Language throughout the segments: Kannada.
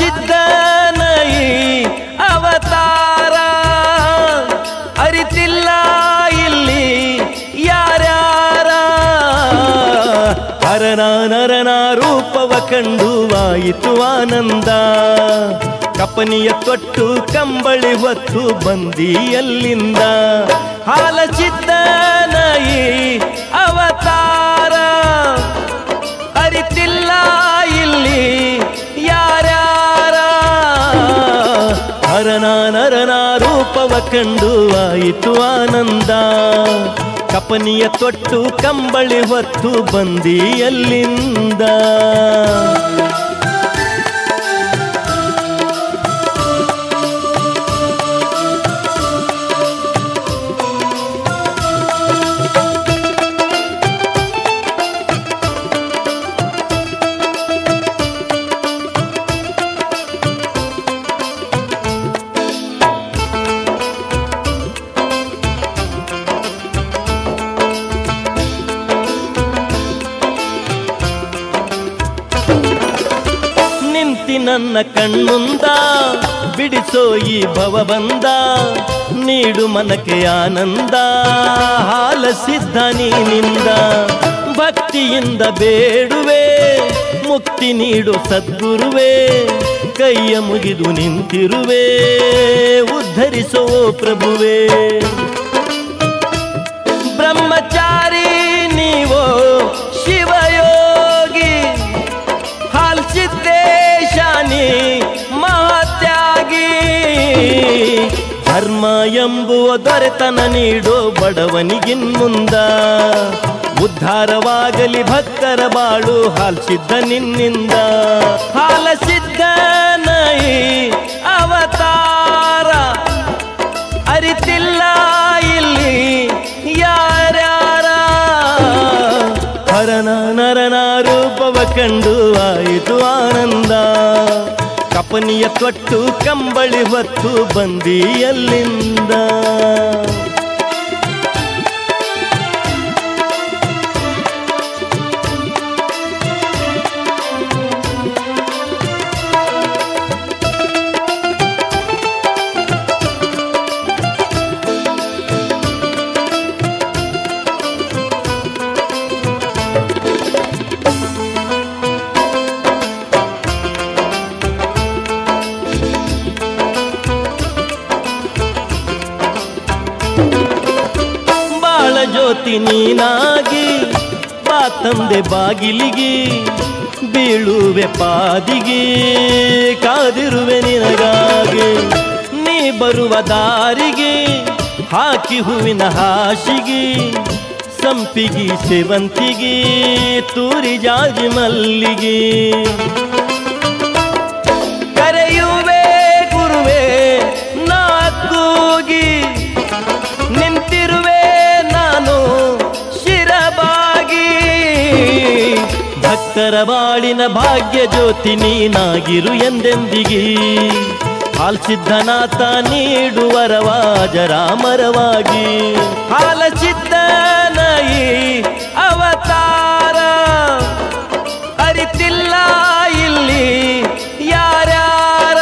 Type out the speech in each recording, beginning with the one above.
ಸಿದ್ಧನೈ ಅವತಾರ ಅರಿತಿಲ್ಲ ಇಲ್ಲಿ ಯಾರ್ಯಾರ ಹರನ ನರನ ರೂಪವ ಕಂಡು ಆಯಿತು ಆನಂದ ಕಪನಿಯ ತೊಟ್ಟು ಕಂಬಳಿ ಹೊತ್ತು ಬಂದಿಯಲ್ಲಿಂದ ಹಾಲ ಸಿದ್ಧನೈ ಅವತಾರ ಅರಿತಿಲ್ಲ ಇಲ್ಲಿ ಯಾರ್ಯಾರ ಹರನ ನರನ ರೂಪವ ಕಂಡು ಆಯಿತು ಆನಂದ ಕಪನಿಯ ತೊಟ್ಟು ಕಂಬಳಿ ಹೊತ್ತು ಬಂದಿಯಲ್ಲಿಂದ ನಿಂತಿ ನನ್ನ ಕಣ್ಮುಂದ ಬಿಡಿಸೋ ಈ ಭವ ಬಂದ ನೀಡು ಮನಕ್ಕೆ ಆನಂದ ಹಾಲ ಸಿದ್ಧ ನೀನಿಂದ ಭಕ್ತಿಯಿಂದ ಬೇಡುವೆ ಮುಕ್ತಿ ನೀಡು ಸದ್ಗುರುವೇ ಕೈಯ ಮುಗಿದು ನಿಂತಿರುವೆ ಉದ್ಧರಿಸೋ ಪ್ರಭುವೇ ಬ್ರಹ್ಮಚಾರಿ ನೀವೋ ಶಿವಯೋಗಿ ಹಾಲ್ ಸಿದ್ದೇಶಾನಿ ಮಹಾತ್ಯಾಗಿ ಧರ್ಮ ಎಂಬುವ ದೊರೆತನ ನೀಡೋ ಬಡವನಿಗಿನ್ಮುಂದ ಉದ್ಧಾರವಾಗಲಿ ಭಕ್ತರ ಬಾಳು ಹಾಲ್ ಸಿದ್ಧ ನಿನ್ನಿಂದ ಹಾಲ ಸಿದ್ಧನೈ ಅವತಾರ ಅರಿತಿಲ್ಲ ಇಲ್ಲಿ ಯಾರ್ಯಾರ ಹರನ ನರನ ರೂಪವ ಕಂಡು ಆಯಿತು ಆನಂದ ಕಪನಿಯ ತೊಟ್ಟು ಕಂಬಳಿ ಹೊತ್ತು ಬಂದಿಯಲ್ಲಿಂದ ಬಾಳ ಜ್ಯೋತಿ ನೀನಾಗಿ ಬಾ ತಂದೆ ಬಾಗಿಲಿಗೆ ಬೀಳುವೆ ಪಾದಿಗೆ ಕಾದಿರುವೆ ನಿನಗಾಗಿ ನೀ ಬರುವ ದಾರಿಗೆ ಹಾಕಿ ಹೂವಿನ ಹಾಸಿಗೆ ಸಂಪಿಗಿ ಸೇವಂತಿಗೆ ತೂರಿ ಜಾಜಿ ಮಲ್ಲಿಗೆ ಕರೆಯುವೆ ಗುರುವೇ ನಾ ಕೂಗಿ ನಿಂತಿರುವೆ ನಾನು ಶಿರಬಾಗಿ ಭಕ್ತರ ಬಾಳಿನ ಭಾಗ್ಯ ಜ್ಯೋತಿ ನೀನಾಗಿರು ಎಂದೆಂದಿಗೆ ಹಾಲ್ ಸಿದ್ಧನಾಥ ನೀಡುವರವಾಜ ರಾಮರವಾಗಿ ಹಾಲ ಸಿದ್ಧನೈ ಅವತಾರ ಅರಿತಿಲ್ಲ ಇಲ್ಲಿ ಯಾರ್ಯಾರ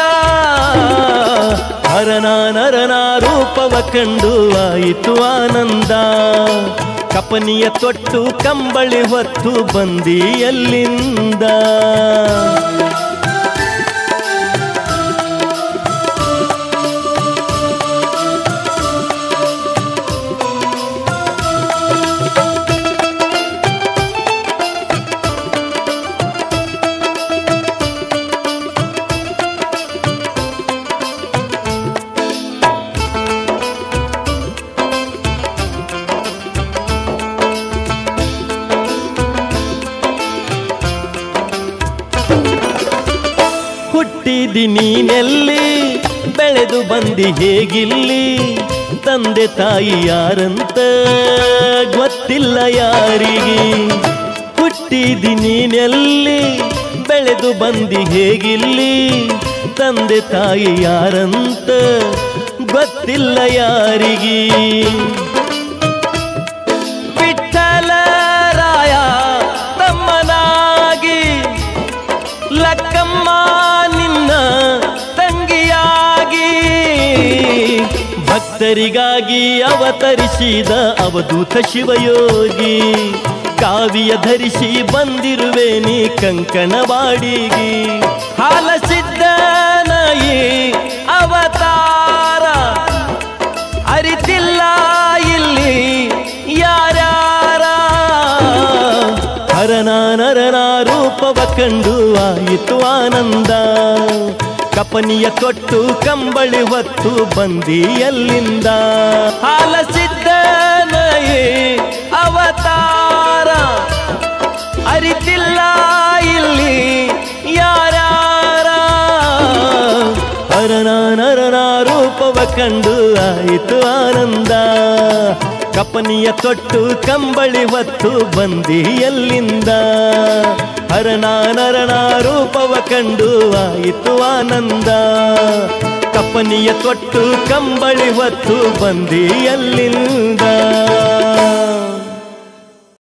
ಹರನ ನರನ ರೂಪವ ಕಂಡು ಆಯಿತು ಆನಂದ ಕಪನಿಯ ತೊಟ್ಟು ಕಂಬಳಿ ಹೊತ್ತು ಬಂದಿಯಲ್ಲಿಂದ ಹುಟ್ಟಿದಿ ನೀನೆಲ್ಲಿ ಬೆಳೆದು ಬಂದಿ ಹೇಗಿಲ್ಲಿ ತಂದೆ ತಾಯಿ ಯಾರಂತ ಗೊತ್ತಿಲ್ಲ ಯಾರಿಗೆ ಹುಟ್ಟಿದಿ ನೀನೆಲ್ಲಿ ಬೆಳೆದು ಬಂದಿ ಹೇಗಿಲ್ಲಿ ತಂದೆ ತಾಯಿ ಯಾರಂತ ಗೊತ್ತಿಲ್ಲ ಯಾರಿಗೆ ವಿಠಲರಾಯ ತಮ್ಮನಾಗಿ ಲಕ್ಕಮ್ಮ ನಿನ್ನ ಭಕ್ತರಿಗಾಗಿ ಅವತರಿಸಿದ ಅವಧೂತ ಶಿವಯೋಗಿ ಕಾವಿಯ ಧರಿಸಿ ಬಂದಿರುವೆ ನೀ ಕಂಕಣವಾಡಿಗಿ ಹಾಲ ಸಿದ್ಧನಾಯಿ ಅವತಾರ ಅರಿತಿಲ್ಲ ಇಲ್ಲಿ ಯಾರ್ಯಾರ ಹರನ ನರನ ರೂಪವ ಕಂಡು ಆಯಿತು ಆನಂದ ಕಪನಿಯ ತೊಟ್ಟು ಕಂಬಳಿ ಹೊತ್ತು ಬಂದಿಯಲ್ಲಿಂದ ಹಾಲ ಸಿದ್ಧನಯೇ ಅವತಾರ ಅರಿತಿಲ್ಲ ಇಲ್ಲಿ ಯಾರ್ಯಾರ ಹರನ ನರನ ರೂಪವ ಕಂಡು ಆಯಿತು ಆನಂದ ಕಪನಿಯ ತೊಟ್ಟು ಕಂಬಳಿ ಹೊತ್ತು ಬಂದಿಯಲ್ಲಿಂದ ಹರನ ನರನ ರೂಪವ ಕಂಡು ಆಯಿತು ಆನಂದ ಕಪನಿಯ ತೊಟ್ಟು ಕಂಬಳಿ ಹೊತ್ತು ಬಂದಿಯಲ್ಲಿಂದ